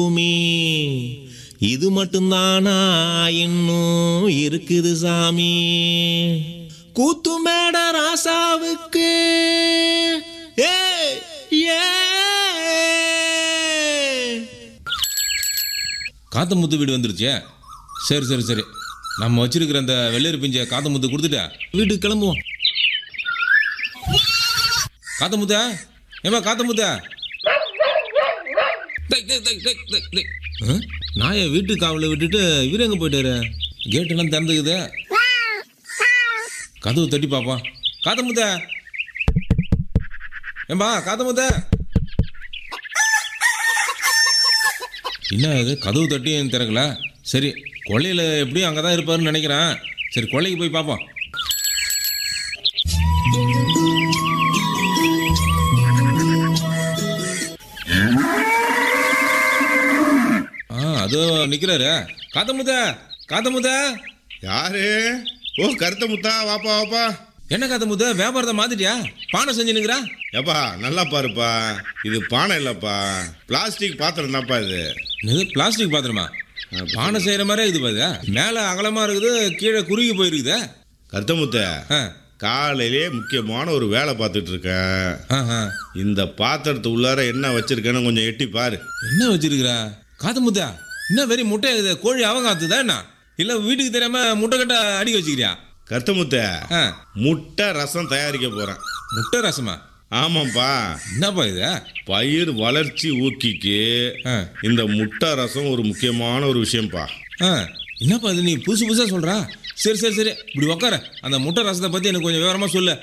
பூமி இது மட்டும்தானா இன்னும் இருக்குது சாமி கூத்து மேட ராசாவுக்கு ஏ ஏ காத்தமுத்து வீடு வந்துருச்சே சரி சரி சரி நம்ம வச்சிருக்கிற அந்த வெள்ளரி பிஞ்ச காத்தமுத்து கொடுத்துட்டா வீட்டுக்கு கிளம்புவோம் காத்தமுத்த ஏமா காத்தமுத்த டேய், டேய், டேய், டேய், டேய், டேய். ஆ? நாயை வீட்டு காவல விட்டுட்டு இவரு எங்க போயிட்டாரு கேட் எல்லாம் திறந்துக்குது கதவு தட்டி பாப்போம் காத்தமுத்த ஏம்பா காத்தமுத்த என்ன இது கதவு தட்டியும் திறக்கல சரி கொள்ளையில் எப்படியும் அங்கே தான் இருப்பாருன்னு நினைக்கிறேன் சரி கொள்ளைக்கு போய் பார்ப்போம் ஆ அதோ நிற்கிறாரு காத்தமுத்த காத்தமுத்த யாரு ஓ கருத்த முத்தா வாப்பா வாப்பா என்ன காத்தமுத்த வியாபாரத்தை மாத்திட்டியா பானை செஞ்சு நிற்கிறா ஏப்பா நல்லா பாருப்பா இது பானை இல்லப்பா பிளாஸ்டிக் பாத்திரம் தான்ப்பா இது இது பிளாஸ்டிக் பாத்திரமா பானை செய்கிற மாதிரியே இது பாரு மேலே அகலமாக இருக்குது கீழே குறுகி போயிருக்குதே கருத்த முத்த ஆ காலையிலே முக்கியமான ஒரு வேலை பார்த்துட்டு இருக்கேன் ஆஹா இந்த பாத்திரத்து உள்ளார என்ன வச்சிருக்கேன்னு கொஞ்சம் எட்டி பாரு என்ன வச்சிருக்கிறா காத்தமுத்தா என்ன வெறி முட்டை இது கோழி அவங்காத்துதா என்ன இல்லை வீட்டுக்கு தெரியாம முட்டை கட்ட அடிக்க வச்சுக்கிறியா கருத்த முத்த ஆ முட்டை ரசம் தயாரிக்க போறேன் முட்டை ரசமா ஆமாப்பா என்னப்பா இது பயிர் வளர்ச்சி ஊக்கிக்கு ஆ இந்த முட்டை ரசம் ஒரு முக்கியமான ஒரு விஷயம்ப்பா ஆ என்னப்பா இது நீ புதுசு புதுசாக சொல்கிறா சரி சரி சரி இப்படி உக்கார அந்த முட்டை ரசத்தை பற்றி எனக்கு கொஞ்சம் விவரமாக சொல்லு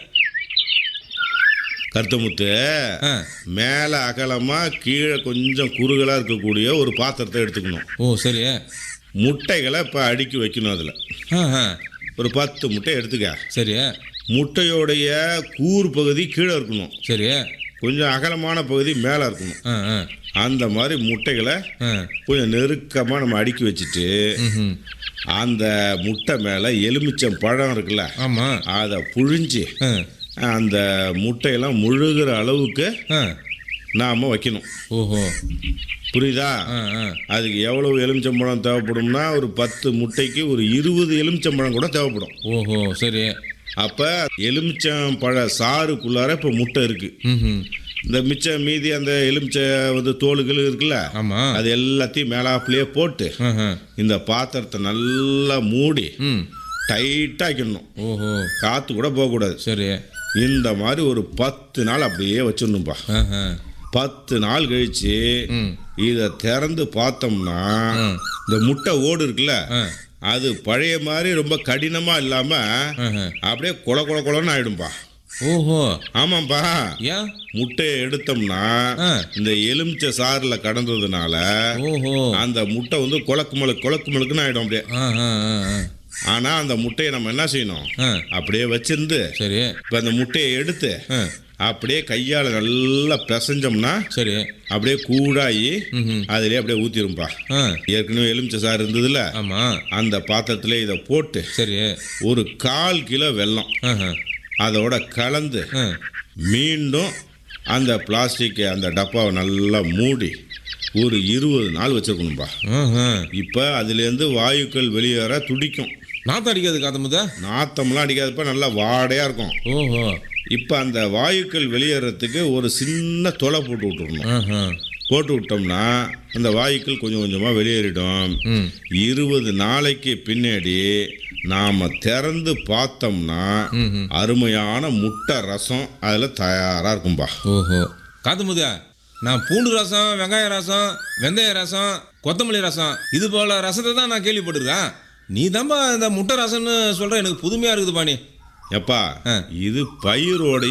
கருத்தமுத்து ஆ மேலே அகலமா கீழே கொஞ்சம் குறுகலா இருக்கக்கூடிய ஒரு பாத்திரத்தை எடுத்துக்கணும் ஓ சரி முட்டைகளை இப்போ அடுக்கி வைக்கணும் அதில் ஆ ஆ ஒரு பத்து முட்டை எடுத்துக்க சரி முட்டையோடைய கூர் பகுதி கீழே இருக்கணும் சரி கொஞ்சம் அகலமான பகுதி மேலே இருக்கணும் ஆ ஆ அந்த மாதிரி முட்டைகளை ஆ கொஞ்சம் நெருக்கமாக நம்ம அடுக்கி வச்சுட்டு ம் அந்த முட்டை மேலே எலுமிச்சம் பழம் இருக்குல்ல ஆமாம் அதை புழிஞ்சு ஆ அந்த முட்டையெல்லாம் முழுகிற அளவுக்கு ஆ நாம் வைக்கணும் ஓஹோ புரியுதா ஆ ஆ அதுக்கு எவ்வளவு எலுமிச்சம்பழம் தேவைப்படும்னா ஒரு பத்து முட்டைக்கு ஒரு இருபது எலுமிச்சம்பழம் கூட தேவைப்படும் ஓஹோ சரி அப்போ எலுமிச்சம்பழ சாறுக்குள்ளார இப்போ முட்டை இருக்கு ம் இந்த மிச்சம் மீதி அந்த எலுமிச்சை வந்து தோலுகள் இருக்குல்ல ஆமாம் அது எல்லாத்தையும் மேலாப்புலேயே போட்டு ஆஹா இந்த பாத்திரத்தை நல்லா மூடி ம் டைட்டாக வைக்கணும் ஓஹோ காற்று கூட போகக்கூடாது சரி இந்த மாதிரி ஒரு பத்து நாள் அப்படியே வச்சிடணும்பா ஆஹா பத்து நாள் கழிச்சு ம் இதை திறந்து பார்த்தோம்னா ஆ. இந்த முட்டை ஓடு இருக்குல்ல ஆ அது பழைய மாதிரி ரொம்ப கடினமா இல்லாம ஆஹா அப்படியே கொல கொல கொலன்னு ஆயிடும்பா ஓஹோ ஆமாம்பா ஏன் முட்டையை எடுத்தோம்னா ஆ. இந்த எலுமிச்சை சாறுல கடந்ததுனால ஓஹோ அந்த முட்டை வந்து கொலக்கு மலக்கு கொலக்கு மலக்குன்னு ஆயிடும் அப்படியே ஆ ஆ ஆ ஆ. ஆனா அந்த முட்டையை நம்ம என்ன செய்யணும் ஆ அப்படியே வச்சிருந்து சரி இப்ப அந்த முட்டையை எடுத்து ஆ அப்படியே கையால நல்லா பிசைஞ்சோம்னா சரி அப்படியே கூடாயி ம் அதிலே அப்படியே ஊத்திரும்பா ஆ ஏற்கனவே எலுமிச்சை சாறு இருந்ததுல ஆமாம் அந்த பாத்திரத்துல இதை போட்டு சரி ஒரு கால் கிலோ வெல்லம் ஆஹா அதோட கலந்து ஆ மீண்டும் அந்த பிளாஸ்டிக் அந்த டப்பாவை நல்லா மூடி ஒரு இருபது நாள் வச்சிருக்கணும்பா ஆஹா இப்போ அதுலேருந்து வாயுக்கள் வெளியேற துடிக்கும் நாத்தம் அடிக்காது காத்தமுதா நாத்தம்லாம் அடிக்காதப்ப நல்லா வாடையாக இருக்கும் ஓஹோ இப்போ அந்த வாயுக்கள் வெளியேறதுக்கு ஒரு சின்ன தொலை போட்டு விட்டுறணும் ஆஹா போட்டு விட்டோம்னா அந்த வாயுக்கள் கொஞ்சம் கொஞ்சமாக வெளியேறிடும் ம் இருபது நாளைக்கு பின்னாடி நாம் திறந்து பார்த்தோம்னா ம் ம். அருமையான முட்டை ரசம் அதில் தயாராக இருக்கும்பா ஓஹோ காத்தமுதா நான் பூண்டு ரசம் வெங்காய ரசம் வெந்தய ரசம் கொத்தமல்லி ரசம் இது போல ரசத்தை தான் நான் கேள்விப்பட்டிருக்கேன் நீ தான்பா இந்த முட்டை ரசம்னு சொல்ற எனக்கு புதுமையா இருக்குது பாணி எப்பா ஆ. இது பயிரோடைய